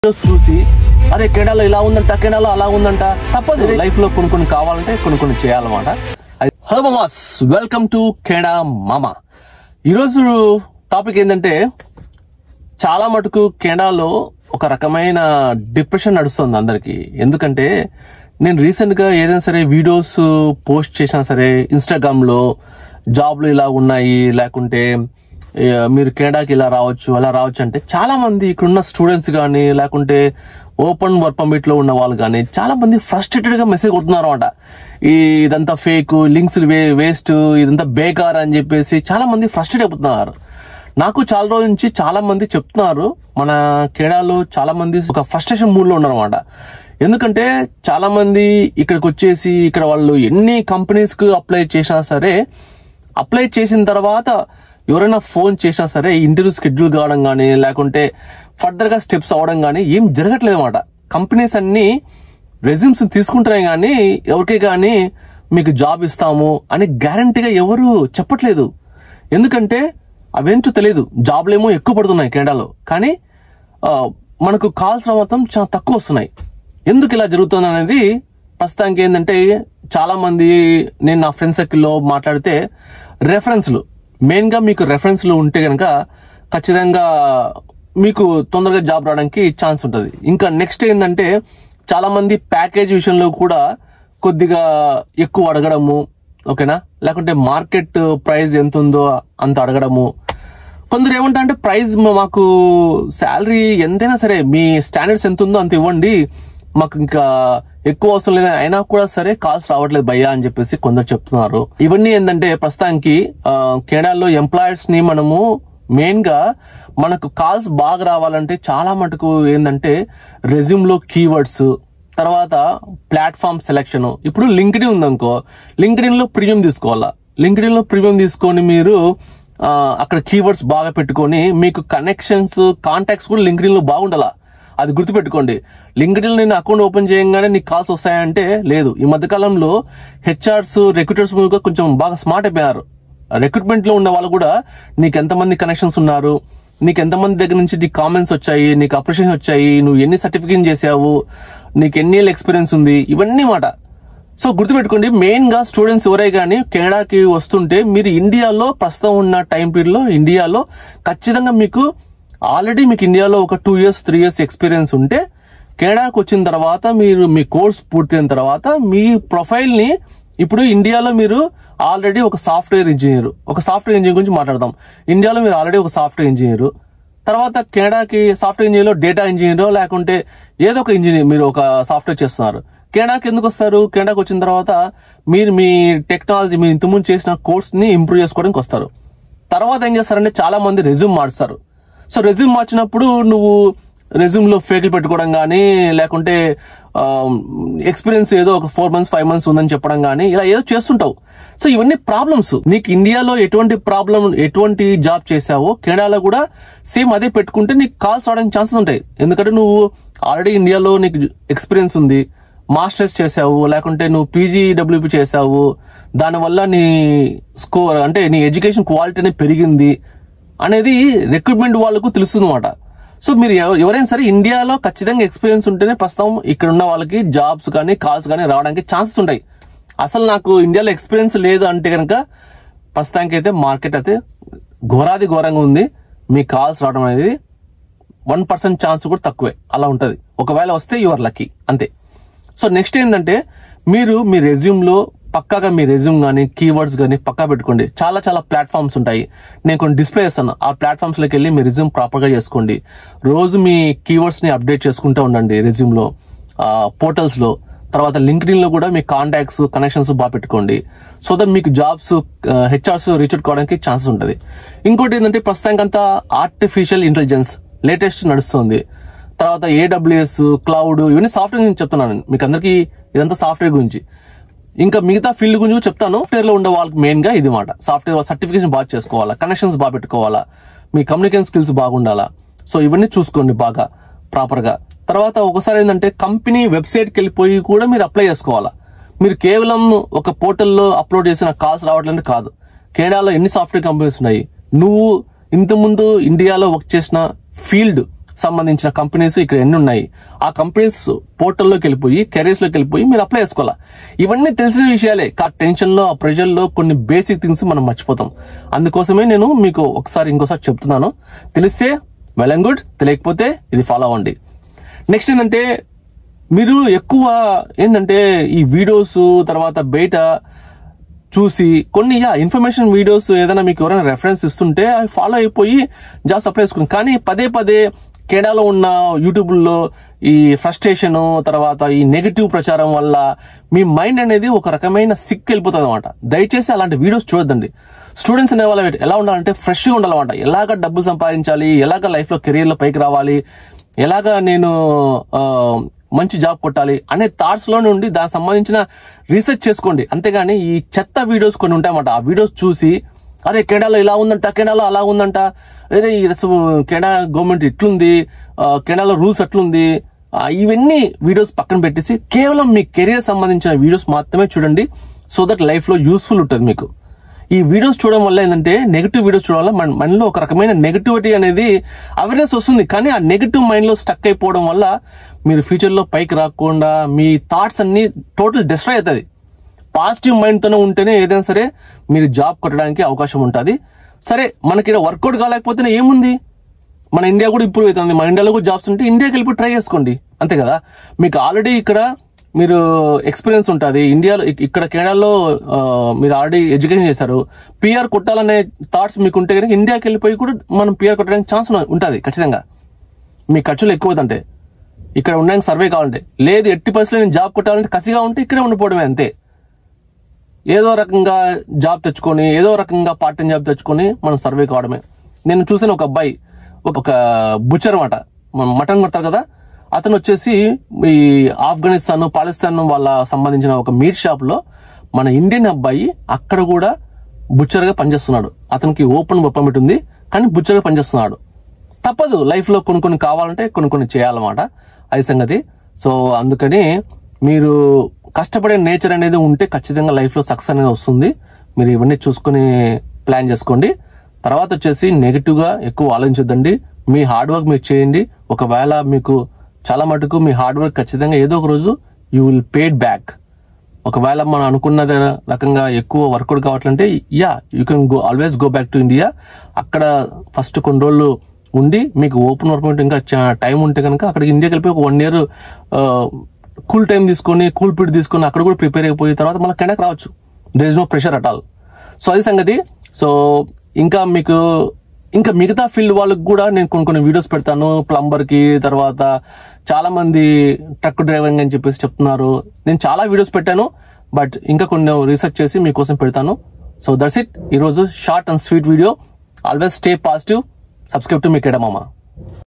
Videos చూసి అరే కెనడాలో ఇలా ఉందంట కెనడాలో అలా ఉందంట తప్పదు లైఫ్ లో కొన్ని కొన్ని కావాలంటే కొన్ని కొన్ని చేయాలన్నమాట హలో మామాస్ వెల్కమ్ టు కెనడా మామా ఈరోజు టాపిక్ ఏంటంటే చాలా మటుకు కెనడాలో ఒక రకమైన డిప్రెషన్ నడుస్తుంది అందరికి ఎందుకంటే నేను రీసెంట్ గా ఏదైనా సరే వీడియోస్ పోస్ట్ చేసినా సరే ఇన్స్టాగ్రామ్ లో జాబ్లు ఇలా ఉన్నాయి లేకుంటే ఏ, మీరు కెనడాకి ఇలా రావచ్చు అలా రావచ్చు అంటే చాలా మంది ఇక్కడున్న స్టూడెంట్స్ కానీ లేకుంటే ఓపెన్ వర్క్ పర్మిట్ లో ఉన్న వాళ్ళు కానీ చాలా మంది ఫ్రస్ట్రేటెడ్ గా మెసేజ్ కొడుతున్నారు అనమాట ఈ ఇదంతా ఫేక్ లింక్స్ వేస్ట్ ఇదంతా బేకార్ అని చెప్పేసి చాలా మంది ఫ్రస్ట్రేట్ అయిపోతున్నారు నాకు చాలా రోజుల నుంచి చాలా మంది చెప్తున్నారు మన కేడాలో చాలా మంది ఒక ఫ్రస్ట్రేషన్ మూడ్ లో ఉన్నారన్నమాట ఎందుకంటే చాలా మంది ఇక్కడికి వచ్చేసి ఇక్కడ వాళ్ళు ఎన్ని కంపెనీస్ కు అప్లై చేసినా సరే అప్లై చేసిన తర్వాత ఎవరైనా ఫోన్ చేసినా సరే ఇంటర్వ్యూ షెడ్యూల్ కావడం కానీ లేకుంటే ఫర్దర్ గా స్టెప్స్ అవడం కానీ ఏం జరగట్లేదు అనమాట కంపెనీస్ అన్ని రెజ్యూమ్స్ తీసుకుంటున్నాయి కానీ ఎవరికే కానీ మీకు జాబ్ ఇస్తాము అని గ్యారంటీగా ఎవరు చెప్పట్లేదు ఎందుకంటే అవేంటో తెలియదు జాబ్లేమో ఎక్కువ పడుతున్నాయి కెనడాలో కానీ ఆ, మనకు కాల్స్ మాత్రం చాలా తక్కువ వస్తున్నాయి ఎందుకు ఇలా జరుగుతుంది అనేది ప్రస్తుతానికి ఏంటంటే చాలా మంది నేను నా ఫ్రెండ్ సర్కిల్లో మాట్లాడితే రెఫరెన్స్లు మెయిన్ గా మీకు రెఫరెన్స్లు ఉంటే గనక ఖచ్చితంగా మీకు తొందరగా జాబ్ రావడానికి ఛాన్స్ ఉంటుంది ఇంకా నెక్స్ట్ ఏంటంటే చాలా మంది ప్యాకేజ్ విషయంలో కూడా కొద్దిగా ఎక్కువ అడగడము ఓకేనా లేకుంటే మార్కెట్ ప్రైస్ ఎంత ఉందో అంత అడగడము కొందరు ఏమంటా అంటే ప్రైస్ మాకు శాలరీ ఎంతైనా సరే మీ స్టాండర్డ్స్ ఎంత ఉందో అంత ఇవ్వండి మాకు ఇంకా ఎక్కువ అవసరం లేదు అయినా కూడా సరే కాల్స్ రావట్లేదు భయ్యా అని చెప్పేసి కొందరు చెప్తున్నారు ఇవన్నీ ఏంటంటే ప్రస్తుతానికి ఆ, కెనడాలో ఎంప్లాయర్స్ ని మనము మెయిన్ గా మనకు కాల్స్ బాగా రావాలంటే చాలా మటుకు ఏంటంటే రెజ్యూమ్ లో కీవర్డ్స్ తర్వాత ప్లాట్ఫామ్ సెలెక్షన్ ఇప్పుడు లింక్డ్ ఉందనుకో లింక్డ్ లో ప్రీమియం తీసుకోవాలా లింక్డ్ లో ప్రీమియం తీసుకొని మీరు ఆ, అక్కడ కీవర్డ్స్ బాగా పెట్టుకొని మీకు కనెక్షన్స్ కాంటాక్ట్స్ కూడా లింక్డ్ లో బాగుండాలా అది గుర్తుపెట్టుకోండి లింక్డ్ నేను అకౌంట్ ఓపెన్ చేయగానే నీకు కాల్స్ వస్తాయంటే లేదు ఈ మధ్య కాలంలో హెచ్ఆర్స్ రిక్రూటర్స్ కూడా కొంచెం బాగా స్మార్ట్ అయిపోయారు రిక్రూట్మెంట్ లో ఉన్న వాళ్ళు కూడా నీకు ఎంతమంది కనెక్షన్స్ ఉన్నారు నీకు ఎంతమంది దగ్గర నుంచి నీకు కామెంట్స్ వచ్చాయి నీకు అప్రిషియేషన్ వచ్చాయి నువ్వు ఎన్ని సర్టిఫికేట్ చేసావు నీకు ఎన్ని ఏళ్ళ ఎక్స్పీరియన్స్ ఉంది ఇవన్నీ మాట సో గుర్తుపెట్టుకోండి మెయిన్ గా స్టూడెంట్స్ ఎవరై కానీ కెనడాకి వస్తుంటే మీరు ఇండియాలో ప్రస్తుతం ఉన్న టైం పీరియడ్ లో ఇండియాలో ఖచ్చితంగా మీకు ఆల్రెడీ మీకు ఇండియాలో ఒక two years three years experience ఉంటే కెనడాకి వచ్చిన తర్వాత మీరు మీ కోర్స్ పూర్తయిన తర్వాత మీ ప్రొఫైల్ ని ఇప్పుడు ఇండియాలో మీరు ఆల్రెడీ ఒక సాఫ్ట్వేర్ ఇంజనీర్ ఒక సాఫ్ట్వేర్ ఇంజనీర్ గురించి మాట్లాడదాం ఇండియాలో మీరు ఆల్రెడీ ఒక సాఫ్ట్వేర్ ఇంజనీర్ తర్వాత కెనడాకి సాఫ్ట్వేర్ ఇంజనీర్ డేటా ఇంజనీర్ లేకుంటే ఏదో ఒక ఇంజనీర్ మీరు ఒక సాఫ్ట్వేర్ చేస్తున్నారు కెనడాకి ఎందుకు వస్తారు కెనడాకి వచ్చిన తర్వాత మీరు మీ టెక్నాలజీ మీరు ఇంతకుముందు చేసిన కోర్స్ ని ఇంప్రూవ్ చేసుకోవడానికి వస్తారు తర్వాత ఏం చేస్తారంటే చాలా మంది రెజ్యూమ్ మార్స్తారు సో రెజ్యూమ్ మార్చినప్పుడు నువ్వు రెజ్యూమ్ లో ఫేక్లు పెట్టుకోవడం కానీ లేకుంటే ఎక్స్పీరియన్స్ ఏదో ఒక ఫోర్ మంత్స్ ఫైవ్ మంత్స్ ఉందని చెప్పడం కానీ ఇలా ఏదో చేస్తుంటావు సో ఇవన్నీ ప్రాబ్లమ్స్ నీకు ఇండియాలో ఎటువంటి ప్రాబ్లం ఎటువంటి జాబ్ చేసావో కెనడాలో కూడా సేమ్ అదే పెట్టుకుంటే నీకు కాల్స్ రావడానికి ఛాన్సెస్ ఉంటాయి ఎందుకంటే నువ్వు ఆల్రెడీ ఇండియాలో నీకు ఎక్స్పీరియన్స్ ఉంది మాస్టర్స్ చేసావు లేకుంటే నువ్వు పీజీడబ్ల్యూపీ చేసావు దానివల్ల నీ స్కోర్ అంటే నీ ఎడ్యుకేషన్ క్వాలిటీ అనేది పెరిగింది అనేది రిక్రూట్మెంట్ వాళ్ళకు తెలుస్తుంది అనమాట సో మీరు ఎవ- ఎవరైనా సరే ఇండియాలో ఖచ్చితంగా ఎక్స్పీరియన్స్ ఉంటేనే ప్రస్తుతం ఇక్కడ ఉన్న వాళ్ళకి జాబ్స్ కానీ కాల్స్ కానీ రావడానికి ఛాన్సెస్ ఉంటాయి అసలు నాకు ఇండియాలో ఎక్స్పీరియన్స్ లేదు అంటే కనుక ప్రస్తుతానికి అయితే మార్కెట్ అయితే ఘోరాది ఘోరంగా ఉంది మీ కాల్స్ రావడం అనేది వన్ పర్సెంట్ ఛాన్స్ కూడా తక్కువే అలా ఉంటది ఒకవేళ వస్తే యువర్ లక్కీ అంతే సో నెక్స్ట్ ఏంటంటే మీరు మీ రెజ్యూమ్ లో పక్కాగా మీ రెజ్యూమ్ కానీ కీవర్డ్స్ కానీ పక్కా పెట్టుకోండి చాలా చాలా ప్లాట్ఫామ్స్ ఉంటాయి నేను కొన్ని డిస్ప్లే చేస్తాను ఆ ప్లాట్ఫామ్స్ లోకి వెళ్ళి మీ రెజ్యూమ్ ప్రాపర్ గా చేసుకోండి రోజు మీ కీవర్డ్స్ ని అప్డేట్ చేసుకుంటూ ఉండండి రెజ్యూమ్ లో పోర్టల్స్ లో తర్వాత లింక్డ్ లో కూడా మీ కాంటాక్ట్స్ కనెక్షన్స్ బాగా పెట్టుకోండి సో దట్ మీకు జాబ్స్ హెచ్ఆర్స్ రీచ్ అవుట్ కావడానికి ఛాన్సెస్ ఉంటుంది ఇంకోటి ఏంటంటే ప్రస్తుతానికంతా ఆర్టిఫిషియల్ ఇంటెలిజెన్స్ లేటెస్ట్ నడుస్తుంది తర్వాత ఏడబ్ల్యూఎస్ క్లౌడ్ ఇవన్నీ సాఫ్ట్వేర్ గురించి చెప్తున్నాను నేను. మీకు అందరికీ ఇదంతా సాఫ్ట్వేర్ గురించి ఇంకా మిగతా ఫీల్డ్ గురించి కూడా చెప్తాను సాఫ్ట్వేర్ లో ఉండే వాళ్ళకి మెయిన్ గా ఇది మాట సాఫ్ట్వేర్ సర్టిఫికేషన్ బాగా చేసుకోవాలా కనెక్షన్స్ బాగా పెట్టుకోవాలా మీ కమ్యూనికేషన్ స్కిల్స్ బాగుండాలా సో ఇవన్నీ చూసుకోండి బాగా ప్రాపర్ గా తర్వాత ఒకసారి ఏంటంటే కంపెనీ వెబ్సైట్ కి వెళ్ళిపోయి కూడా మీరు అప్లై చేసుకోవాలా మీరు కేవలం ఒక పోర్టల్లో అప్లోడ్ చేసిన కాల్స్ రావట్లేదు కాదు కెనడాలో ఎన్ని సాఫ్ట్వేర్ కంపెనీస్ ఉన్నాయి నువ్వు ఇంతకుముందు ఇండియాలో వర్క్ చేసిన ఫీల్డ్ సంబంధించిన కంపెనీస్ ఇక్కడ ఎన్ని ఉన్నాయి ఆ కంపెనీస్ పోర్టల్లోకి వెళ్ళిపోయి కెరీర్స్ లోకి వెళ్ళిపోయి మీరు అప్లై చేసుకోవాలా ఇవన్నీ తెలిసిన విషయాలే ఆ టెన్షన్ లో ఆ ప్రెషర్ లో కొన్ని బేసిక్ థింగ్స్ మనం మర్చిపోతాం అందుకోసమే నేను మీకు ఒకసారి ఇంకోసారి చెప్తున్నాను తెలిస్తే వెల్ అండ్ గుడ్ తెలియకపోతే ఇది ఫాలో అవ్వండి నెక్స్ట్ ఏంటంటే మీరు ఎక్కువ ఏంటంటే ఈ వీడియోస్ తర్వాత బయట చూసి కొన్ని యా ఇన్ఫర్మేషన్ వీడియోస్ ఏదైనా మీకు ఎవరైనా రెఫరెన్స్ ఇస్తుంటే అవి ఫాలో అయిపోయి జాబ్స్ అప్లై చేసుకుని కానీ పదే పదే కేడాలో ఉన్న యూట్యూబ్లో ఈ ఫ్రస్ట్రేషన్ తర్వాత ఈ నెగిటివ్ ప్రచారం వల్ల మీ మైండ్ అనేది ఒక రకమైన సిక్ వెళ్ళిపోతుంది అనమాట దయచేసి అలాంటి వీడియోస్ చూడొద్దండి స్టూడెంట్స్ అనే వాళ్ళ ఎలా ఉండాలంటే ఫ్రెష్గా ఉండాలన్నమాట ఎలాగ డబ్బులు సంపాదించాలి ఎలాగ లైఫ్లో కెరీర్లో పైకి రావాలి ఎలాగా నేను ఆ, మంచి జాబ్ కొట్టాలి అనే థాట్స్ లో నుండి దానికి సంబంధించిన రీసెర్చ్ చేసుకోండి అంతేగాని ఈ చెత్త వీడియోస్ కొన్ని ఉంటాయన్నమాట ఆ వీడియోస్ చూసి అరే కెనడాలో ఇలా ఉందంట కెనడాలో అలా ఉందంట అరే ఈ అసలు కెనడా గవర్నమెంట్ ఇట్లుంది ఆ, కెనడాలో రూల్స్ అట్లుంది ఆ, ఇవన్నీ వీడియోస్ పక్కన పెట్టేసి కేవలం మీ కెరీర్ సంబంధించిన వీడియోస్ మాత్రమే చూడండి సో దట్ లైఫ్ లో యూస్ఫుల్ ఉంటుంది మీకు ఈ వీడియోస్ చూడడం వల్ల ఏంటంటే నెగిటివ్ వీడియోస్ చూడడం వల్ల మన మనలో ఒక రకమైన నెగిటివిటీ అనేది అవేర్నెస్ వస్తుంది కానీ ఆ నెగిటివ్ మైండ్ లో స్టక్ అయిపోవడం వల్ల మీరు ఫ్యూచర్ లో పైకి రాకుండా మీ థాట్స్ అన్ని టోటల్ డిస్ట్రాయ్ అవుతుంది పాజిటివ్ మైండ్ తోనే ఉంటేనే ఏదైనా సరే మీరు జాబ్ కొట్టడానికి అవకాశం ఉంటుంది సరే మనకి ఇక్కడ వర్కౌట్ కాలేకపోతేనే ఏముంది మన ఇండియా కూడా ఇంప్రూవ్ అవుతుంది మన ఇండియాలో కూడా జాబ్స్ ఉంటే ఇండియాకి వెళ్ళి ట్రై చేసుకోండి అంతే కదా మీకు ఆల్రెడీ ఇక్కడ మీరు ఎక్స్పీరియన్స్ ఉంటుంది ఇండియాలో ఇక్- ఇక్కడ కెనడాలో ఆ, మీరు ఆల్రెడీ ఎడ్యుకేషన్ చేశారు పిఆర్ కొట్టాలనే థాట్స్ మీకు ఉంటే కనుక ఇండియాకి వెళ్ళిపోయి కూడా మనం పిఆర్ కొట్టడానికి ఛాన్స్ ఉంటుంది ఖచ్చితంగా మీ ఖర్చులు ఎక్కువ అవుతుంటే ఇక్కడ ఉండడానికి సర్వే కావాలంటే లేదు ఎట్టి పరిస్థితుల్లో నేను జాబ్ కొట్టాలంటే కసిగా ఉంటే ఇక్కడే ఉండిపోవడమే అంతే ఏదో రకంగా జాబ్ తెచ్చుకొని ఏదో రకంగా పార్ట్ టైం జాబ్ తెచ్చుకొని మనం సర్వే కావడమే నేను చూసిన ఒక అబ్బాయి ఒక- ఒక బుచ్చర్ అనమాట మటన్ కొడతారు కదా అతను వచ్చేసి ఈ ఆఫ్ఘనిస్తాన్ పాకిస్తాన్ వాళ్ళ సంబంధించిన ఒక మీట్ షాప్ లో మన ఇండియన్ అబ్బాయి అక్కడ కూడా బుచ్చర్ గా పనిచేస్తున్నాడు అతనికి ఓపెన్ పర్మిట్ ఉంది కానీ బుచ్చర్ గా పనిచేస్తున్నాడు తప్పదు లైఫ్ లో కొన్ని కొన్ని కావాలంటే కొన్ని కొన్ని చేయాలన్నమాట అది సంగతి సో అందుకని మీరు కష్టపడే నేచర్ అనేది ఉంటే ఖచ్చితంగా లైఫ్ లో సక్సెస్ అనేది వస్తుంది మీరు ఇవన్నీ చూసుకొని ప్లాన్ చేసుకోండి తర్వాత వచ్చేసి నెగిటివ్ గా ఎక్కువ ఆలోచించొద్దండి మీ హార్డ్ వర్క్ మీరు చేయండి ఒకవేళ మీకు చాలా మటుకు మీ హార్డ్ వర్క్ ఖచ్చితంగా ఏదో ఒక రోజు యూ విల్ పేడ్ బ్యాక్ ఒకవేళ మనం అనుకున్న రకంగా ఎక్కువ వర్కౌట్ కావట్లంటే yeah you can go always go back to India అక్కడ ఫస్ట్ కొన్ని రోజులు ఉండి మీకు ఓపెన్ వర్క్ ఇంకా టైం ఉంటే కనుక అక్కడికి ఇండియాకి వెళ్ళిపోయి ఒక వన్ ఇయర్ కూల్ టైం తీసుకొని కూల్ పీరియడ్ తీసుకొని అక్కడ కూడా ప్రిపేర్ అయిపోయిన తర్వాత మళ్ళీ కెనక్ రావచ్చు there is no pressure at all so అది సంగతి సో ఇంకా మీకు ఇంకా మిగతా ఫీల్డ్ వాళ్ళకి కూడా నేను కొన్ని కొన్ని వీడియోస్ పెడతాను ప్లంబర్ కి తర్వాత చాలా మంది ట్రక్ డ్రైవింగ్ అని చెప్పేసి చెప్తున్నారు నేను చాలా వీడియోస్ పెట్టాను బట్ ఇంకా కొన్ని రీసెర్చ్ చేసి మీకోసం పెడతాను సో దట్స్ ఇట్ ఈరోజు short and sweet video always stay positive subscribe to మీ మామ